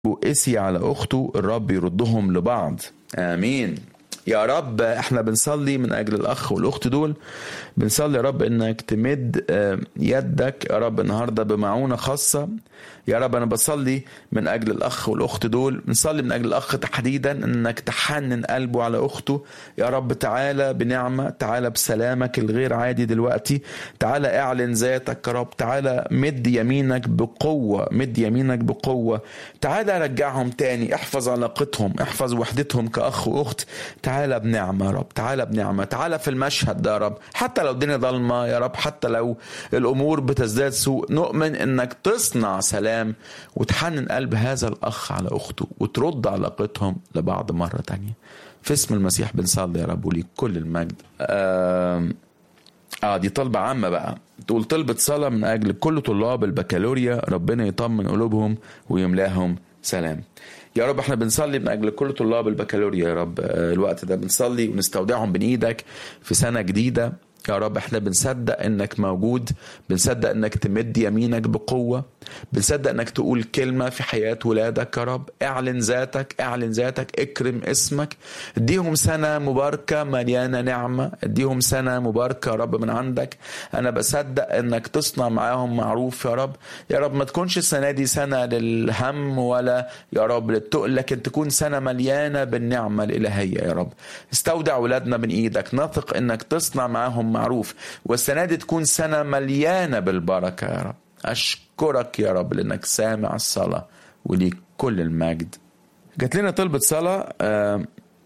وقسي على أخته الرب يردهم لبعض آمين يا رب احنا بنصلي من اجل الاخ والاخت دول بنصلي يا رب انك تمد آه، يدك يا رب النهارده بمعونه خاصه يا رب انا بصلي من اجل الاخ والاخت دول بنصلي من اجل الاخ تحديدا انك تحنن قلبه على اخته يا رب تعالى بنعمه تعالى بسلامك الغير عادي دلوقتي تعالى اعلن ذاتك يا رب تعالى مد يمينك بقوه مد يمينك بقوه تعالى رجعهم تاني احفظ علاقتهم احفظ وحدتهم كاخ واخت تعالى بنعمه يا رب تعالى بنعمه تعالى في المشهد ده يا رب حتى لو الدنيا ضلمه يا رب حتى لو الامور بتزداد سوء نؤمن انك تصنع سلام وتحنن قلب هذا الاخ على اخته وترد علاقتهم لبعض مره تانية في اسم المسيح بنصلي يا رب وليك كل المجد آم، اه دي طلبة عامة بقى تقول طلبة صلاة من أجل كل طلاب البكالوريا ربنا يطمن قلوبهم ويملاهم سلام يا رب احنا بنصلي من اجل كل طلاب البكالوريا يا رب آه، الوقت ده بنصلي ونستودعهم بين ايدك في سنة جديدة يا رب احنا بنصدق انك موجود بنصدق انك تمد يمينك بقوة بنصدق انك تقول كلمة في حياة ولادك يا رب اعلن ذاتك اعلن ذاتك اكرم اسمك اديهم سنة مباركة مليانة نعمة اديهم سنة مباركة يا رب من عندك انا بصدق انك تصنع معاهم معروف يا رب يا رب ما تكونش السنة دي سنة للهم ولا يا رب للتقل لكن تكون سنة مليانة بالنعمة الإلهية يا رب استودع ولادنا من ايدك نثق انك تصنع معاهم معروف والسنة دي تكون سنة مليانة بالبركة يا رب أشكرك يا رب لأنك سامع الصلاة وليك كل المجد جات لنا طلبة صلاة آه،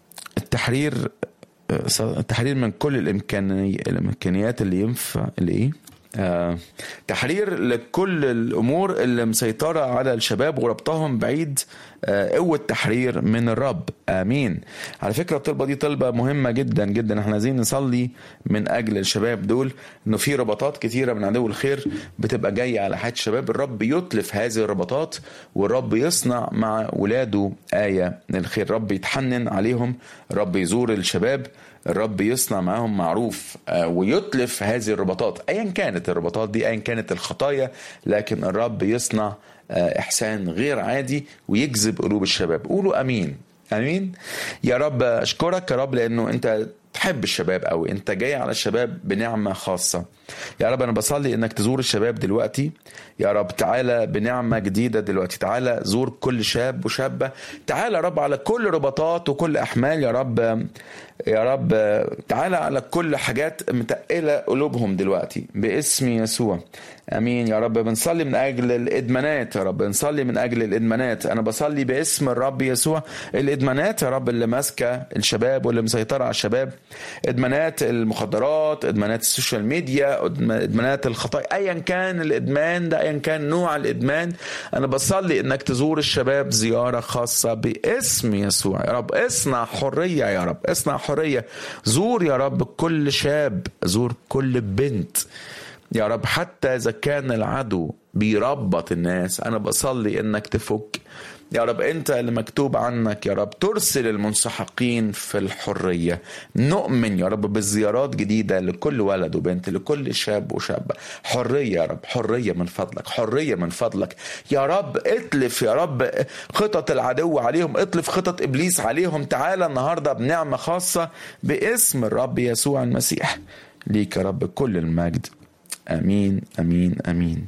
التحرير آه، ص- التحرير من كل الإمكاني الإمكانيات اللي ينفع اللي إيه آه، تحرير لكل الامور اللي مسيطره على الشباب وربطهم بعيد آه، قوه تحرير من الرب امين على فكره الطلبه دي طلبه مهمه جدا جدا احنا عايزين نصلي من اجل الشباب دول انه في رباطات كتيره من عدو الخير بتبقى جايه على حياه الشباب الرب يتلف هذه الرباطات والرب يصنع مع ولاده ايه من الخير رب يتحنن عليهم رب يزور الشباب الرب يصنع معاهم معروف آه، ويتلف هذه الرباطات ايا كانت الرباطات دي ايا كانت الخطايا لكن الرب يصنع آه، احسان غير عادي ويجذب قلوب الشباب قولوا امين امين يا رب اشكرك يا رب لانه انت تحب الشباب قوي انت جاي على الشباب بنعمه خاصه يا رب انا بصلي انك تزور الشباب دلوقتي يا رب تعالى بنعمه جديده دلوقتي تعالى زور كل شاب وشابه تعالى يا رب على كل رباطات وكل احمال يا رب يا رب تعالى على كل حاجات متقله قلوبهم دلوقتي باسم يسوع امين يا رب بنصلي من اجل الادمانات يا رب بنصلي من اجل الادمانات انا بصلي باسم الرب يسوع الادمانات يا رب اللي ماسكه الشباب واللي مسيطره على الشباب ادمانات المخدرات ادمانات السوشيال ميديا إدم- ادمانات الخطايا ايا كان الادمان ده ايا كان نوع الادمان انا بصلي انك تزور الشباب زياره خاصه باسم يسوع يا رب اصنع حريه يا رب اصنع حريه زور يا رب كل شاب زور كل بنت يا رب حتى اذا كان العدو بيربط الناس انا بصلي انك تفك يا رب انت اللي مكتوب عنك يا رب ترسل المنسحقين في الحريه نؤمن يا رب بزيارات جديده لكل ولد وبنت لكل شاب وشابه حريه يا رب حريه من فضلك حريه من فضلك يا رب اتلف يا رب خطط العدو عليهم اتلف خطط ابليس عليهم تعالى النهارده بنعمه خاصه باسم الرب يسوع المسيح ليك يا رب كل المجد امين امين امين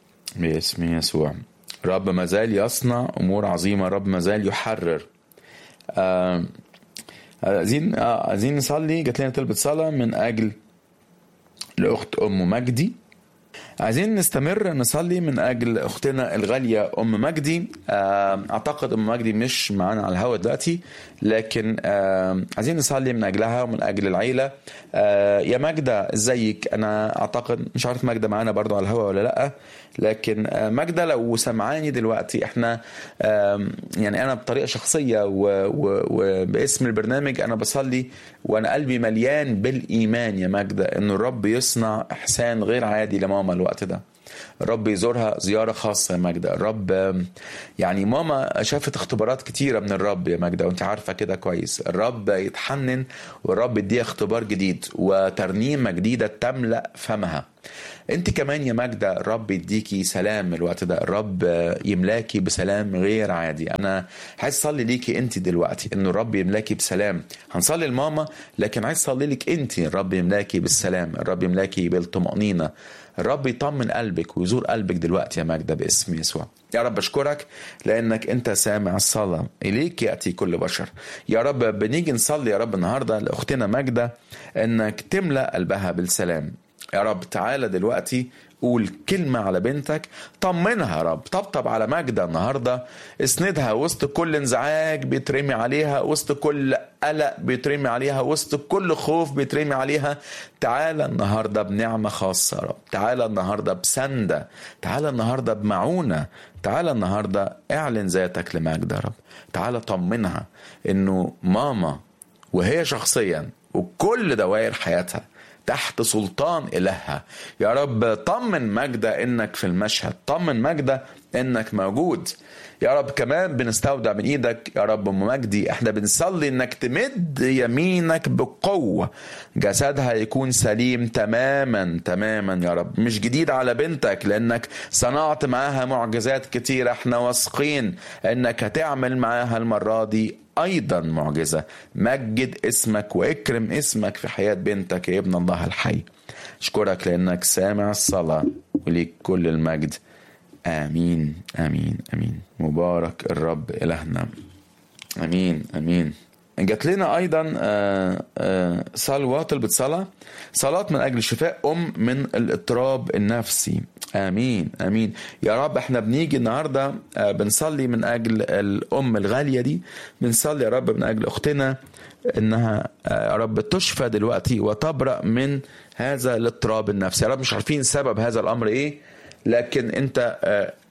باسم يسوع رب ما زال يصنع امور عظيمه رب ما زال يحرر آه، عايزين آه، عايزين نصلي جات لنا طلبة صلاة من أجل الأخت أم مجدي عايزين نستمر نصلي من اجل اختنا الغاليه ام مجدي آه، اعتقد ام مجدي مش معانا على الهوا دلوقتي لكن آه، عايزين نصلي من اجلها ومن اجل العيله آه، يا ماجده ازيك انا اعتقد مش عارف ماجده معانا برضو على الهوا ولا لا لكن آه، ماجده لو سمعاني دلوقتي احنا آم، يعني انا بطريقه شخصيه و- و- وباسم البرنامج انا بصلي وانا قلبي مليان بالايمان يا ماجده ان الرب يصنع احسان غير عادي لماما الوقت الوقت ده الرب يزورها زياره خاصه يا ماجده الرب يعني ماما شافت اختبارات كتيره من الرب يا ماجده وانت عارفه كده كويس الرب يتحنن والرب يديها اختبار جديد وترنيمه جديده تملا فمها انت كمان يا ماجدة الرب يديكي سلام الوقت ده الرب يملاكي بسلام غير عادي انا عايز اصلي ليكي انت دلوقتي انه الرب يملاكي بسلام هنصلي لماما لكن عايز اصلي لك انت الرب يملاكي بالسلام الرب يملاكي بالطمأنينة الرب يطمن قلبك ويزور قلبك دلوقتي يا ماجدة باسم يسوع يا رب اشكرك لانك انت سامع الصلاه اليك ياتي كل بشر يا رب بنيجي نصلي يا رب النهارده لاختنا ماجده انك تملا قلبها بالسلام يا رب تعالى دلوقتي قول كلمة على بنتك طمنها يا رب طبطب على ماجدة النهاردة اسندها وسط كل انزعاج بيترمي عليها وسط كل قلق بيترمي عليها وسط كل خوف بيترمي عليها تعالى النهاردة بنعمة خاصة يا رب تعالى النهاردة بسندة تعالى النهاردة بمعونة تعالى النهاردة اعلن ذاتك لماجدة يا رب تعالى طمنها انه ماما وهي شخصيا وكل دوائر حياتها تحت سلطان إلهها يا رب طمن مجدة إنك في المشهد طمن مجدة إنك موجود يا رب كمان بنستودع من ايدك يا رب ام مجدي احنا بنصلي انك تمد يمينك بقوه جسدها يكون سليم تماما تماما يا رب مش جديد على بنتك لانك صنعت معاها معجزات كتيره احنا واثقين انك هتعمل معاها المره دي ايضا معجزه مجد اسمك واكرم اسمك في حياه بنتك يا ابن الله الحي اشكرك لانك سامع الصلاه وليك كل المجد امين امين امين مبارك الرب الهنا امين امين جات لنا ايضا صلوه طلبت صلاه صلاه من اجل شفاء ام من الاضطراب النفسي امين امين يا رب احنا بنيجي النهارده بنصلي من اجل الام الغاليه دي بنصلي يا رب من اجل اختنا انها يا رب تشفى دلوقتي وتبرأ من هذا الاضطراب النفسي يا رب مش عارفين سبب هذا الامر ايه لكن انت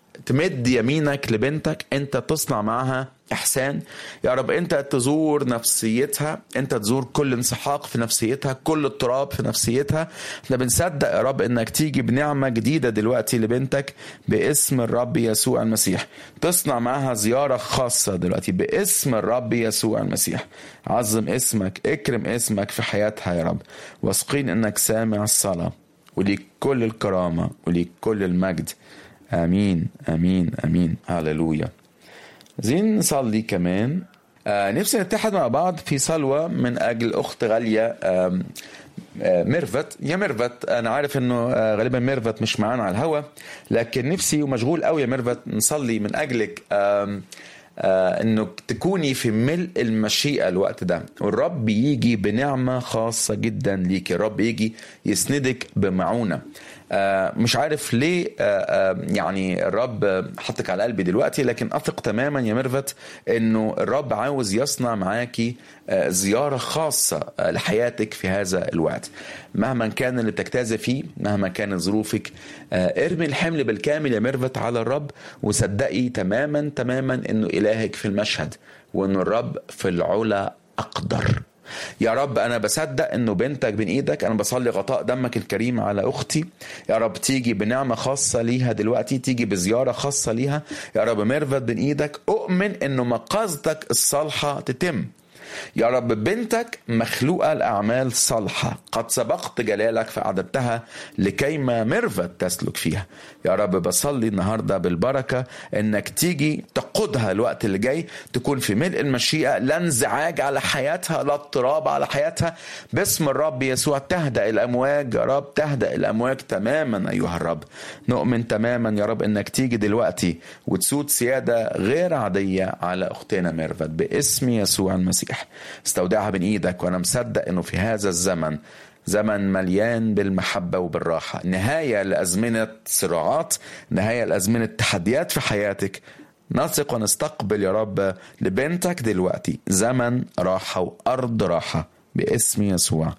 تمد يمينك لبنتك انت تصنع معها احسان يا رب انت تزور نفسيتها انت تزور كل انسحاق في نفسيتها كل اضطراب في نفسيتها احنا بنصدق يا رب انك تيجي بنعمه جديده دلوقتي لبنتك باسم الرب يسوع المسيح تصنع معها زياره خاصه دلوقتي باسم الرب يسوع المسيح عظم اسمك اكرم اسمك في حياتها يا رب واثقين انك سامع الصلاه وليك كل الكرامه وليك كل المجد امين امين امين هللويا عايزين نصلي كمان آه نفسي نتحد مع بعض في صلوة من أجل أخت غالية آه آه ميرفت يا ميرفت أنا عارف إنه آه غالبا ميرفت مش معانا على الهوا لكن نفسي ومشغول قوي يا ميرفت نصلي من أجلك آه آه انك تكوني في ملء المشيئه الوقت ده والرب يجي بنعمه خاصه جدا ليكي الرب يجي يسندك بمعونه آه مش عارف ليه آه يعني الرب حطك على قلبي دلوقتي لكن اثق تماما يا ميرفت انه الرب عاوز يصنع معاكي زيارة خاصة لحياتك في هذا الوقت مهما كان اللي بتجتاز فيه مهما كانت ظروفك ارمي الحمل بالكامل يا ميرفت على الرب وصدقي تماما تماما انه الهك في المشهد وانه الرب في العلا اقدر يا رب انا بصدق انه بنتك بين ايدك انا بصلي غطاء دمك الكريم على اختي يا رب تيجي بنعمه خاصه ليها دلوقتي تيجي بزياره خاصه ليها يا رب ميرفت بين ايدك اؤمن انه مقاصدك الصالحه تتم يا رب بنتك مخلوقة لأعمال صالحة قد سبقت جلالك فأعددتها لكيما مرفت تسلك فيها يا رب بصلي النهاردة بالبركة أنك تيجي تقودها الوقت اللي جاي تكون في ملء المشيئة لا انزعاج على حياتها لا اضطراب على حياتها باسم الرب يسوع تهدأ الأمواج يا رب تهدأ الأمواج تماما أيها الرب نؤمن تماما يا رب أنك تيجي دلوقتي وتسود سيادة غير عادية على أختنا ميرفت باسم يسوع المسيح استودعها بين ايدك وانا مصدق انه في هذا الزمن زمن مليان بالمحبة وبالراحة نهاية لأزمنة صراعات نهاية لأزمنة تحديات في حياتك نثق ونستقبل يا رب لبنتك دلوقتي زمن راحة وأرض راحة باسم يسوع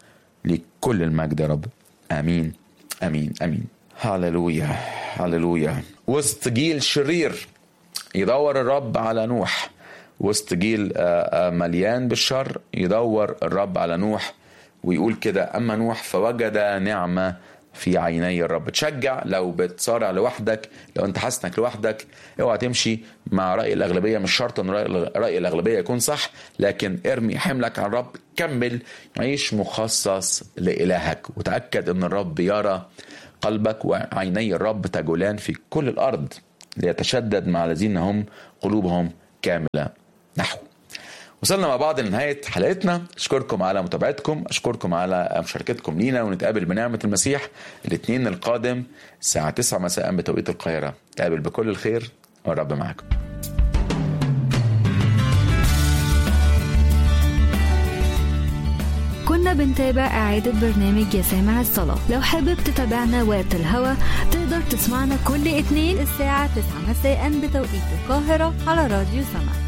لكل المجد يا رب آمين آمين آمين هللويا هللويا وسط جيل شرير يدور الرب على نوح وسط جيل مليان بالشر يدور الرب على نوح ويقول كده أما نوح فوجد نعمة في عيني الرب تشجع لو بتصارع لوحدك لو انت حاسس انك لوحدك اوعى تمشي مع راي الاغلبيه مش شرط ان راي الاغلبيه يكون صح لكن ارمي حملك على الرب كمل عيش مخصص لالهك وتاكد ان الرب يرى قلبك وعيني الرب تجولان في كل الارض ليتشدد مع الذين هم قلوبهم كامله نحو وصلنا مع بعض لنهاية حلقتنا أشكركم على متابعتكم أشكركم على مشاركتكم لينا ونتقابل بنعمة المسيح الاثنين القادم الساعة 9 مساء بتوقيت القاهرة نتقابل بكل الخير والرب معكم كنا بنتابع إعادة برنامج يا سامع الصلاة لو حابب تتابعنا وقت الهوا تقدر تسمعنا كل اثنين الساعة 9 مساء بتوقيت القاهرة على راديو سمع